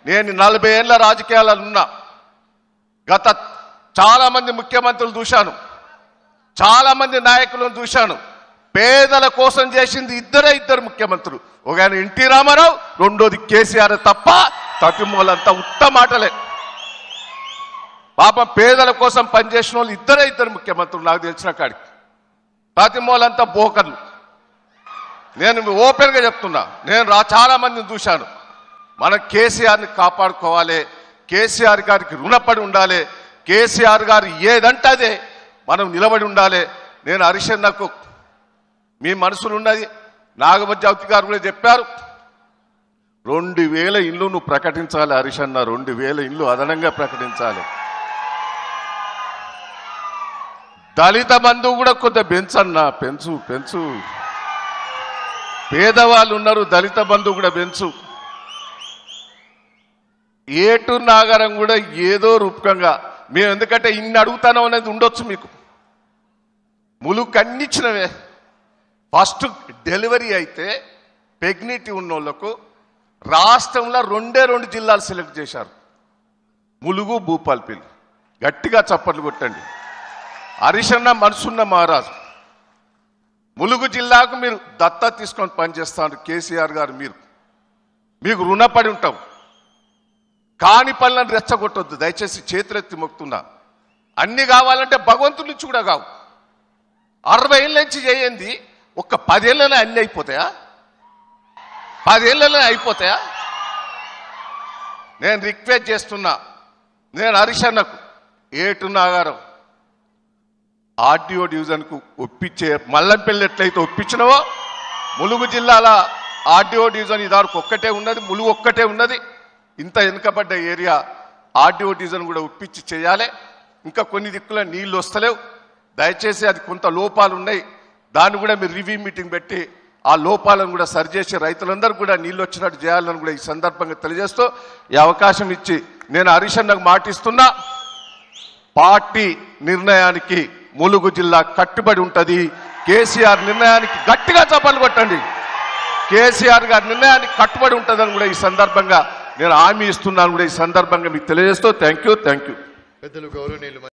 నేను నలభై ఏళ్ళ రాజకీయాలలో ఉన్నా గత చాలా మంది ముఖ్యమంత్రులు చూశాను చాలా మంది నాయకులను చూశాను పేదల కోసం చేసింది ఇద్దరే ఇద్దరు ముఖ్యమంత్రులు ఒక ఆయన ఎన్టీ రామారావు రెండోది కేసీఆర్ తప్ప తతిమూలంతా ఉత్త మాటలే పాపం పేదల కోసం పనిచేసిన వాళ్ళు ఇద్దరే ఇద్దరు ముఖ్యమంత్రులు నాకు తెలిసిన కాడికి తతిమూలంతా బోకర్లు నేను ఓపెన్గా చెప్తున్నా నేను రా చాలా మందిని చూశాను మనం కేసీఆర్ని కాపాడుకోవాలి కేసీఆర్ గారికి రుణపడి ఉండాలి కేసీఆర్ గారు ఏదంటే అదే మనం నిలబడి ఉండాలి నేను హరిశన్నకు మీ మనసులో ఉన్నది నాగమజ్జావతి గారు కూడా చెప్పారు రెండు వేల ఇల్లు నువ్వు ప్రకటించాలి హరిశన్న రెండు వేల ఇల్లు అదనంగా ప్రకటించాలి దళిత బంధువు కూడా కొంత పెంచన్నా పెంచు పెంచు పేదవాళ్ళు ఉన్నారు దళిత బంధువు కూడా పెంచు ఏటు నాగరం కూడా ఏదో రూపకంగా మేము ఎందుకంటే ఇన్ని అడుగుతాను అనేది ఉండొచ్చు మీకు ములుగు అన్నిచ్చినవే ఫస్ట్ డెలివరీ అయితే ప్రెగ్నెంటీ ఉన్న వాళ్ళకు రాష్ట్రంలో రెండే రెండు జిల్లాలు సెలెక్ట్ చేశారు ములుగు భూపాల్పల్లి గట్టిగా చప్పట్లు కొట్టండి హరిశన్న మనసున్న మహారాజు ములుగు జిల్లాకు మీరు దత్తా తీసుకొని పనిచేస్తారు కేసీఆర్ గారు మీరు మీకు రుణపడి ఉంటాం కాని పనులను రెచ్చగొట్టొద్దు దయచేసి చేతులెత్తి మొక్కుతున్నా అన్ని కావాలంటే భగవంతుడి నుంచి కూడా కావు అరవై ఏళ్ళ నుంచి చేయండి ఒక్క పదేళ్ళనే అన్ని అయిపోతాయా పదేళ్ళనే అయిపోతాయా నేను రిక్వెస్ట్ చేస్తున్నా నేను హరిశన్నకు ఏటు నాగారం ఆర్టీఓ డివిజన్కు ఒప్పించే మల్లంపల్లి ఎట్లయితే ఒప్పించినవో ములుగు జిల్లాల ఆర్టీఓ డివిజన్ ఇదానికి ఒక్కటే ఉన్నది ములుగు ఒక్కటే ఉన్నది ఇంత వెనుకబడ్డ ఏరియా ఆర్టీఓ డివిజన్ కూడా ఒప్పించి చేయాలి ఇంకా కొన్ని దిక్కుల నీళ్లు వస్తలేవు దయచేసి అది కొంత లోపాలు ఉన్నాయి దాన్ని కూడా మీరు రివ్యూ మీటింగ్ పెట్టి ఆ లోపాలను కూడా సరిచేసి రైతులందరూ కూడా నీళ్ళు వచ్చినట్టు చేయాలని కూడా ఈ సందర్భంగా తెలియజేస్తూ ఈ అవకాశం ఇచ్చి నేను హరీషన్నకు మాటిస్తున్నా పార్టీ నిర్ణయానికి ములుగు జిల్లా కట్టుబడి ఉంటది కేసీఆర్ నిర్ణయానికి గట్టిగా చప్పలు కొట్టండి కేసీఆర్ గారి నిర్ణయానికి కట్టుబడి ఉంటుందని కూడా ఈ సందర్భంగా నేను హామీ ఇస్తున్నాను కూడా ఈ సందర్భంగా మీకు తెలియజేస్తూ థ్యాంక్ యూ థ్యాంక్ యూ పెద్దలు గౌరవనీయులు